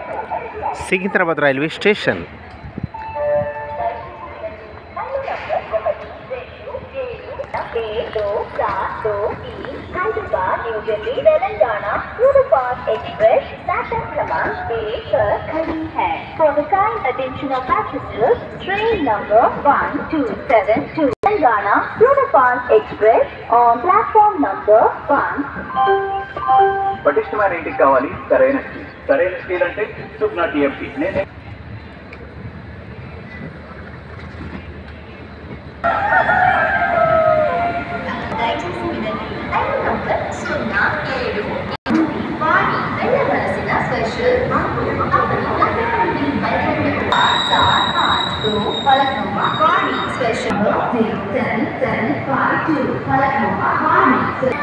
Secunderabad railway station For the kind attention of passengers, train number 1272 Telangana Superfast Express on platform number 1. పటిష్టమైన ఇంటికి కావాలి సరైన steel సరైన steel అంటే సుప్నా టీఎంటీ నేను దయచేసి వినండి లైన్ నంబర్ సున్నా ఏడు ఎనిమిది వాడి వెళ్ళవలసిన స్పెషల్ अपनी चार पाँच दो फलकनुमा वाणी special zero ten ten five two Falaknuma वाणी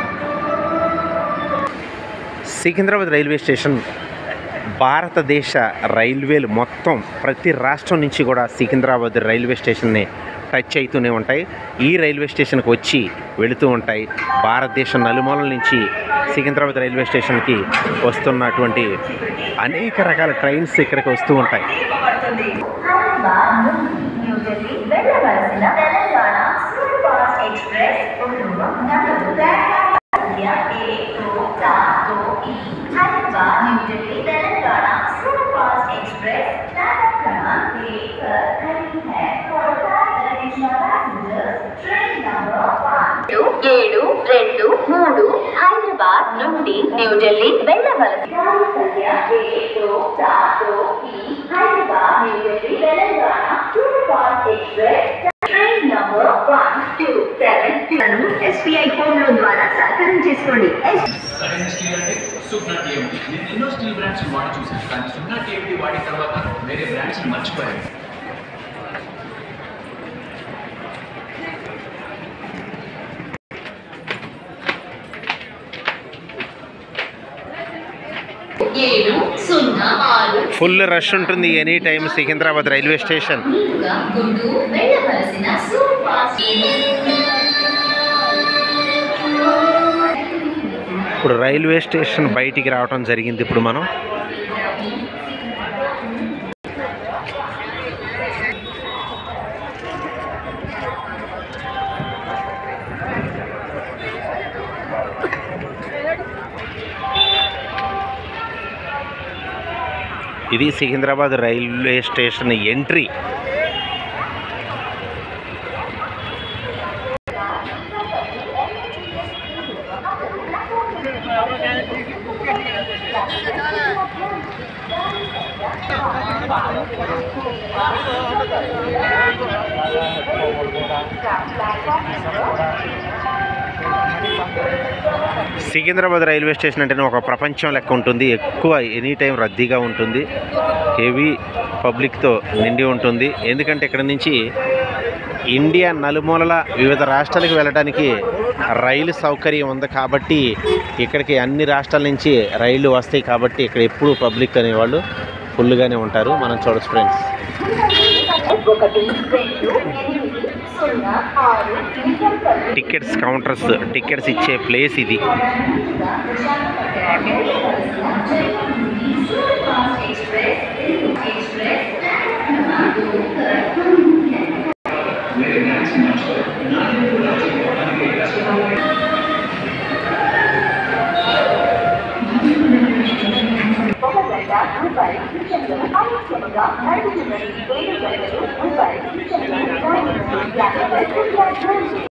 సికింద్రాబాద్ రైల్వే స్టేషన్ భారతదేశ రైల్వేలు మొత్తం ప్రతి రాష్ట్రం నుంచి కూడా సికింద్రాబాద్ రైల్వే స్టేషన్ని టచ్ అవుతూనే ఉంటాయి ఈ రైల్వే స్టేషన్కి వచ్చి వెళుతూ ఉంటాయి భారతదేశం నలుమూలల నుంచి సికింద్రాబాద్ రైల్వే స్టేషన్కి వస్తున్నటువంటి అనేక రకాల ట్రైన్స్ ఇక్కడికి వస్తూ ఉంటాయి హైదరాబాద్ నుండి న్యూఢిల్లీ వెళ్ళవలసిన తెలంగాణ సూపర్ ఫాస్ట్ ఎక్స్ప్రెస్ పూర్వం నగదు సంఖ్య एक दो सात दो ई Hyderabad New Delhi Telangana super fast express platform क्रमांक एक पर खड़ी है For the flight additional passengers, train number one. ఏడు రెండు మూడు హైదరాబాద్ నుండి న్యూఢిల్లీ వెళ్ళవలసిన రైలు సంఖ్య ఏడు సాత్ ఈ Hyderabad New Delhi Telangana super fast express train number one two seven two SBI home loan ద్వారా సహకారం చేసుకోండి సరైన స్టీల్ అంటే సుప్నా టీఎంటీ నేను ఎన్నో స్టీల్ బ్రాండ్స్ వాడి చూశాను కానీ సుప్నా టీఎంటీ వాడిన తర్వాత వేరే బ్రాండ్స్ మర్చిపోయాను ఏడు సున్నా ఆరు ఫుల్ రష్ ఉంటుంది any time Secunderabad railway station మీదుగా గుంటూరు వెళ్ళవలసిన సూపర్ ఫాస్ట్ ఇప్పుడు రైల్వే స్టేషన్ బయటికి రావడం జరిగింది ఇప్పుడు మనం ఇది Secunderabad railway station entry Secunderabad railway station అంటేనే ఒక ప్రపంచం లెక్క ఉంటుంది ఎక్కువ ఎనీ టైం రద్దీగా ఉంటుంది హెవీ పబ్లిక్తో నిండి ఉంటుంది ఎందుకంటే ఇక్కడ నుంచి ఇండియా నలుమూలల వివిధ రాష్ట్రాలకు వెళ్ళడానికి రైలు సౌకర్యం ఉంది కాబట్టి ఇక్కడికి అన్ని రాష్ట్రాల నుంచి రైళ్లు వస్తాయి కాబట్టి ఇక్కడ ఎప్పుడు పబ్లిక్ అనేవాళ్ళు ఫుల్గానే ఉంటారు మనం చూడొచ్చు ఫ్రెండ్స్ ఒకటి రెండు ఎనిమిది సున్నా ఆరు నిజాంపల్లి టికెట్స్ కౌంటర్స్ టికెట్స్ ఇచ్చే ప్లేస్ ఇది ఒక గంట రూపాయి నిమిషంలో ఆలస్యంగా నడుచున్నది ఏడు గంటలు రూపాయి నిమిషంలో యాభై